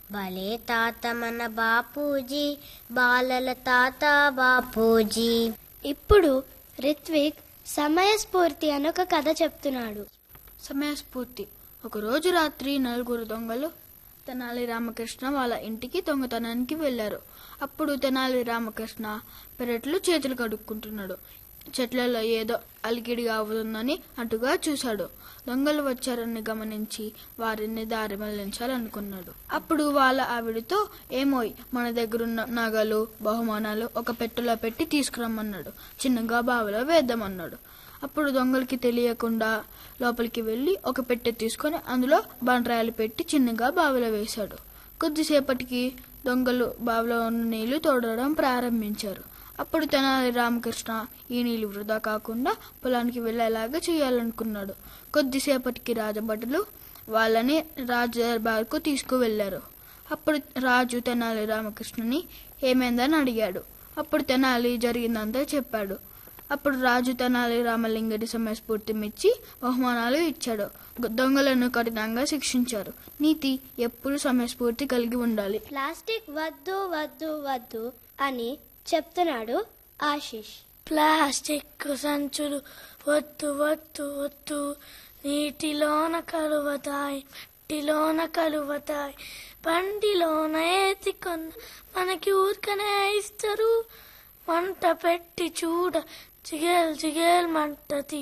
భలే తాత మన బాపూజీ బాలల తాత బాపూజీ ఇప్పుడు రిత్విక్ సమయస్ఫూర్తి అని ఒక కథ చెప్తున్నాడు సమయస్ఫూర్తి ఒకరోజు రాత్రి నలుగురు దొంగలు తెనాలి రామకృష్ణ వాళ్ళ ఇంటికి దొంగతనానికి వెళ్లారు అప్పుడు తెనాలి రామకృష్ణ పెరట్లో చేతులు కడుక్కుంటున్నాడు చెట్లలో ఏదో అలికిడిగా అవుతుందని అటుగా చూశాడు దొంగలు వచ్చారని గమనించి వారిని దారి మళ్లించాలనుకున్నాడు అప్పుడు వాళ్ళ ఆవిడతో ఏమోయ్ మన దగ్గరున్న నగలు బహుమానాలు ఒక పెట్టెలో పెట్టి తీసుకురమ్మన్నాడు చిన్నగా బావిలో వేద్దామన్నాడు అప్పుడు దొంగలకి తెలియకుండా లోపలికి వెళ్లి ఒక పెట్టె తీసుకొని అందులో బండరాయలు పెట్టి చిన్నగా బావిలో వేశాడు కొద్దిసేపటికి దొంగలు బావిలో ఉన్న నీళ్లు తోడడం ప్రారంభించారు అప్పుడు తెనాలి రామకృష్ణ ఈ నీళ్లు వృధా కాకుండా పొలానికి వెళ్లేలాగా చేయాలనుకున్నాడు కొద్దిసేపటికి రాజభటులు వాళ్ళని రాజు దర్బార్కు తీసుకువెళ్లారు అప్పుడు రాజు తెనాలి రామకృష్ణని ఏమైందని అడిగాడు అప్పుడు తెనాలి జరిగిందంతా చెప్పాడు అప్పుడు రాజు తెనాలి రామలింగడి సమయస్ఫూర్తి మెచ్చి బహుమానాలు ఇచ్చాడు దొంగలను కఠినంగా శిక్షించారు నీతి ఎప్పుడు సమయస్ఫూర్తి కలిగి ఉండాలి ప్లాస్టిక్ వద్దు వద్దు వద్దు అని చెప్తున్నాడు ఆశీష్ ప్లాస్టిక్ సంచులు వద్దు వద్దు వద్దు నీటిలోన కలువతాయి మట్టిలోన కలువతాయి బండిలోన ఏతికొన్న మనకి ఊరికనే ఇస్తారు మంట పెట్టి చూడ జిగేల్ జిగేల్ మంటది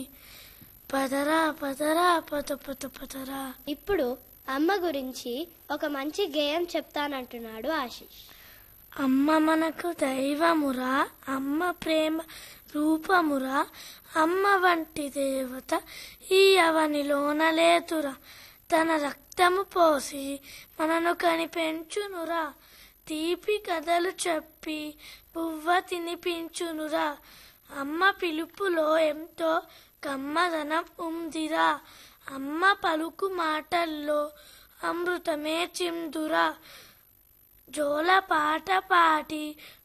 పదరా పదరా పద పద పదరా ఇప్పుడు అమ్మ గురించి ఒక మంచి గేయం చెప్తానంటున్నాడు ఆశీష్ అమ్మ మనకు దైవమురా అమ్మ ప్రేమ రూపమురా అమ్మ వంటి దేవత ఈ అవనిలోన లేదురా తన రక్తము పోసి మనను కనిపెంచునురా తీపి కథలు చెప్పి బువ్వ తినిపించునురా అమ్మ పిలుపులో ఎంతో కమ్మదనం ఉందిరా అమ్మ పలుకు మాటల్లో అమృతమే చిందురా జోల పాట పాటి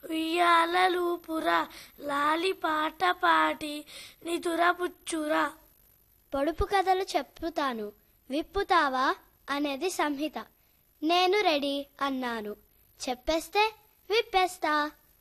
ఉయ్యాలూపురా లాలి పాట పాటి నిదురపుచ్చురా పొడుపు కథలు చెప్పుతాను విప్పుతావా అనేది సంహిత నేను రెడీ అన్నాను చెప్పేస్తే విప్పేస్తా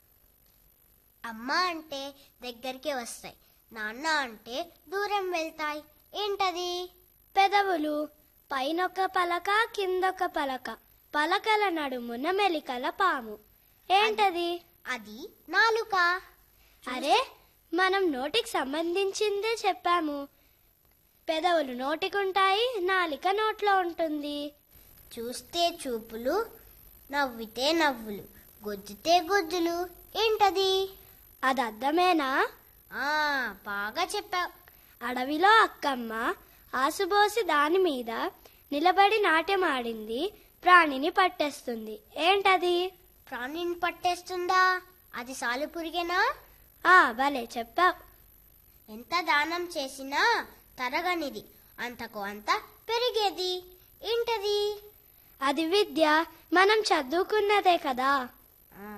అమ్మ అంటే దగ్గరికి వస్తాయి నాన్న అంటే దూరం వెళ్తాయి ఏంటది పెదవులు పైనొక పలక కిందొక పలక పలకల నడుమున మెలికల పాము ఏంటది అది నాలుక అరే మనం నోటికి సంబంధించిందే చెప్పాము పెదవులు నోటికుంటాయి నాలిక నోట్లో ఉంటుంది చూస్తే చూపులు నవ్వితే నవ్వులు గొజ్జితే గొజ్జులు ఏంటది అది అర్థమేనా ఆ బాగా చెప్పావు అడవిలో అక్కమ్మ ఆసుబోసి దాని మీద నిలబడి నాట్యమాడింది ప్రాణిని పట్టేస్తుంది ఏంటది ప్రాణిని పట్టేస్తుందా అది సాలుపురిగేనా ఆ భలే చెప్పావు ఎంత దానం చేసినా తరగనిది అంతకు అంత పెరిగేది ఏంటది అది విద్య మనం చదువుకున్నదే కదా ఆ,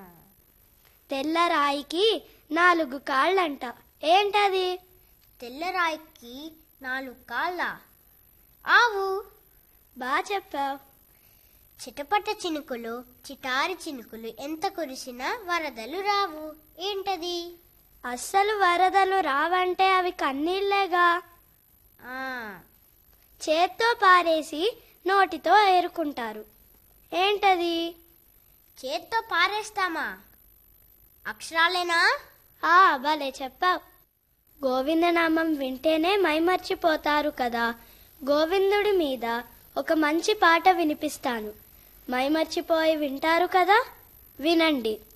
తెల్లరాయికి నాలుగు కాళ్ళంట ఏంటది తెల్లరాయికి నాలుగు కాళ్ళ ఆవు బా చెప్పావు చిటపట చినుకులు చిటారి చినుకులు ఎంత కురిసినా వరదలు రావు ఏంటది అస్సలు వరదలు రావంటే అవి కన్నీళ్లేగా ఆ చేత్తో పారేసి నోటితో ఏరుకుంటారు ఏంటది చేత్తో పారేస్తామా అక్షరాలేనా ఆ భలే చెప్పావు గోవిందనామం వింటేనే మైమర్చిపోతారు కదా గోవిందుడి మీద ఒక మంచి పాట వినిపిస్తాను మైమర్చిపోయి వింటారు కదా వినండి